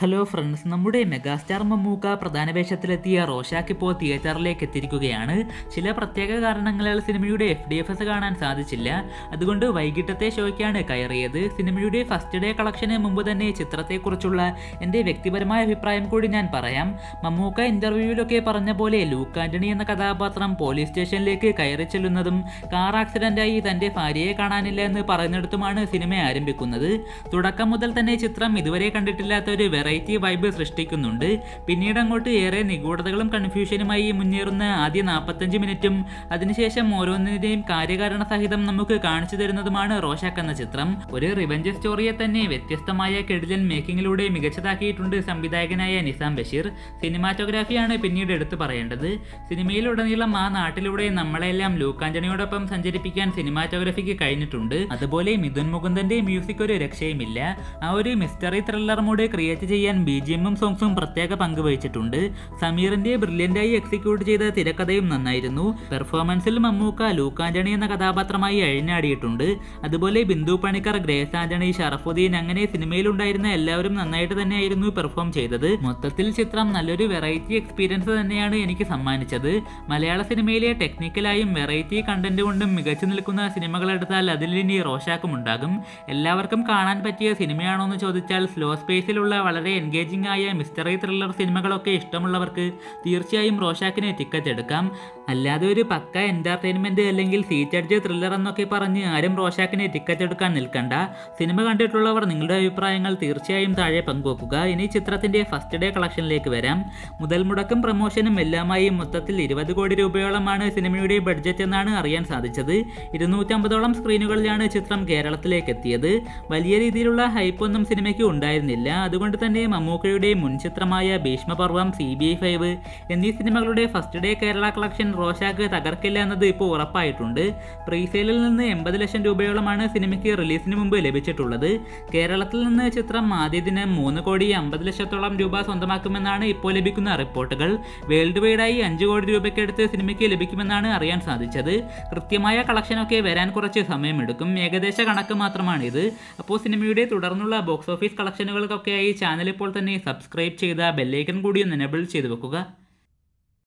hello friends നമ്മുടെ megastar Mammookka പ്രധാന വേഷത്തിലെത്തിയ റോഷാക്ക് ഇപ്പോൾ തിയേറ്ററിലേക്ക് എത്തിയിരിക്കുകയാണ് ചില പ്രത്യേക കാരണങ്ങളാൽ സിനിമയുടെ എഫ് ഡി എഫ് എസ് കാണാൻ സാധിച്ചില്ല അതുകൊണ്ട് വൈകിട്ടത്തെ ഷോയ്ക്കാണ് കയറിയത് സിനിമയുടെ ഫസ്റ്റ് ഡേ കളക്ഷന് മുമ്പ് തന്നെ ചിത്രത്തെക്കുറിച്ചുള്ള എൻ്റെ വ്യക്തിപരമായ അഭിപ്രായം കൂടി ഞാൻ പറയാം മമ്മൂക്ക ഇൻ്റർവ്യൂവിലൊക്കെ പറഞ്ഞ പോലെ ലൂക്ക് ആൻ്റണി എന്ന കഥാപാത്രം പോലീസ് സ്റ്റേഷനിലേക്ക് കയറി ചെല്ലുന്നതും കാർ ആക്സിഡൻ്റായി തൻ്റെ ഭാര്യയെ കാണാനില്ല എന്ന് പറയുന്നിടത്തുമാണ് സിനിമ ആരംഭിക്കുന്നത് തുടക്കം മുതൽ തന്നെ ചിത്രം ഇതുവരെ കണ്ടിട്ടില്ലാത്ത ഒരു വെറൈറ്റി വൈബ് സൃഷ്ടിക്കുന്നുണ്ട് പിന്നീട് അങ്ങോട്ട് ഏറെ നിഗൂഢതകളും കൺഫ്യൂഷനുമായി മുന്നേറുന്ന ആദ്യ നാൽപ്പത്തഞ്ച് മിനിറ്റും അതിനുശേഷം ഓരോന്നിൻ്റെയും കാര്യകാരണ സഹിതം നമുക്ക് കാണിച്ചു തരുന്നതുമാണ് റോഷാക്ക് എന്ന ചിത്രം ഒരു റിവഞ്ച് സ്റ്റോറിയെ തന്നെ വ്യത്യസ്തമായ കെടിലൻ മേക്കിങ്ങിലൂടെ മികച്ചതാക്കിയിട്ടുണ്ട് സംവിധായകനായ നിസാം ബഷീർ സിനിമാറ്റോഗ്രാഫിയാണ് പിന്നീട് എടുത്തു പറയേണ്ടത് സിനിമയിലുടനീളം ആ നാട്ടിലൂടെ നമ്മളെല്ലാം ലൂക്കാഞ്ചണിയോടൊപ്പം സഞ്ചരിപ്പിക്കാൻ സിനിമാറ്റോഗ്രഫിക്ക് കഴിഞ്ഞിട്ടുണ്ട് അതുപോലെ മിഥുൻ മുകുന്ദന്റെ മ്യൂസിക് ഒരു രക്ഷയുമില്ല ആ ഒരു മിസ്റ്ററി ത്രില്ലർ മൂഡ് ക്രിയേറ്റ് ചെയ്യാൻ ബി ജി എമ്മും സോങ്സും പ്രത്യേക പങ്ക് വഹിച്ചിട്ടുണ്ട് സമീറിന്റെ ബ്രില്യൻ്റായി എക്സിക്യൂട്ട് ചെയ്ത തിരക്കഥയും നന്നായിരുന്നു പെർഫോമൻസിൽ മമ്മൂക്ക ലൂക്കാഞ്ചണി എന്ന കഥാപാത്രമായി അഴിഞ്ഞാടിയിട്ടുണ്ട് അതുപോലെ ബിന്ദു പണിക്കർ ഗ്രേസ് ആന്റണി ഷറഫുദ്ദീൻ അങ്ങനെ സിനിമയിലുണ്ടായിരുന്ന എല്ലാവരും നന്നായിട്ട് തന്നെയായിരുന്നു പെർഫോം ചെയ്തത് മൊത്തത്തിൽ ചിത്രം നല്ലൊരു വെറൈറ്റി എക്സ്പീരിയൻസ് തന്നെയാണ് എനിക്ക് സമ്മാനിച്ചത് മലയാള സിനിമയിലെ ടെക്നിക്കലായും വെറൈറ്റി കണ്ടന്റ് കൊണ്ടും മികച്ചു നിൽക്കുന്ന സിനിമകൾ എടുത്താൽ അതിൽ ഇനി റോഷാക്കും ഉണ്ടാകും എല്ലാവർക്കും കാണാൻ പറ്റിയ സിനിമയാണോ എന്ന് ചോദിച്ചാൽ സ്ലോ സ്പേസിലുള്ള വളരെ എൻഗേജിംഗ് ആയ മിസ്റ്ററി ത്രില്ലർ സിനിമകളൊക്കെ ഇഷ്ടമുള്ളവർക്ക് തീർച്ചയായും റോഷാക്കിന് ടിക്കറ്റ് എടുക്കാം അല്ലാതെ ഒരു പക്ക എൻ്റർടൈൻമെൻറ്റ് അല്ലെങ്കിൽ സീറ്റഡ്ജ് ത്രില്ലർ എന്നൊക്കെ പറഞ്ഞ് ആരും റോഷാക്കിന് ടിക്കറ്റ് എടുക്കാൻ നിൽക്കണ്ട സിനിമ കണ്ടിട്ടുള്ളവർ നിങ്ങളുടെ അഭിപ്രായങ്ങൾ തീർച്ചയായും താഴെ പങ്കുവെക്കുക ഇനി ചിത്രത്തിൻ്റെ ഫസ്റ്റ് ഡേ കളക്ഷനിലേക്ക് വരാം മുതൽ മുടക്കും പ്രമോഷനും എല്ലാമായി മൊത്തത്തിൽ ഇരുപത് കോടി രൂപയോളമാണ് സിനിമയുടെ ബഡ്ജറ്റ് എന്നാണ് അറിയാൻ സാധിച്ചത് ഇരുന്നൂറ്റമ്പതോളം സ്ക്രീനുകളിലാണ് ചിത്രം കേരളത്തിലേക്ക് എത്തിയത് വലിയ രീതിയിലുള്ള ഹൈപ്പൊന്നും സിനിമയ്ക്ക് ഉണ്ടായിരുന്നില്ല അതുകൊണ്ട് തന്നെ മമ്മൂക്കയുടെ മുൻ ചിത്രമായ Bheeshmaparvam C B I five എന്നീ സിനിമകളുടെ first day Kerala collection Rorschach തകർക്കില്ല എന്നത് ഇപ്പോൾ ഉറപ്പായിട്ടുണ്ട് പ്രീസെയിലിൽ നിന്ന് എൺപത് ലക്ഷം രൂപയോളമാണ് സിനിമയ്ക്ക് റിലീസിന് മുമ്പ് ലഭിച്ചിട്ടുള്ളത് കേരളത്തിൽ നിന്ന് ചിത്രം ആദ്യ ദിനം മൂന്ന് കോടി അമ്പത് ലക്ഷത്തോളം രൂപ സ്വന്തമാക്കുമെന്നാണ് ഇപ്പോൾ ലഭിക്കുന്ന റിപ്പോർട്ടുകൾ വേൾഡ് വൈഡായി അഞ്ച് കോടി രൂപയ്ക്കടുത്ത് സിനിമയ്ക്ക് ലഭിക്കുമെന്നാണ് അറിയാൻ സാധിച്ചത് കൃത്യമായ കളക്ഷനൊക്കെ വരാൻ കുറച്ച് സമയമെടുക്കും ഏകദേശ കണക്ക് മാത്രമാണിത് അപ്പോൾ സിനിമയുടെ തുടർന്നുള്ള ബോക്സ് ഓഫീസ് കളക്ഷനുകൾക്കൊക്കെയായി ചാനൽ ഇപ്പോൾ തന്നെ സബ്സ്ക്രൈബ് ചെയ്ത ബെല്ലൈക്കൺ കൂടി ഒന്ന് എനബിൾ ചെയ്തു വെക്കുക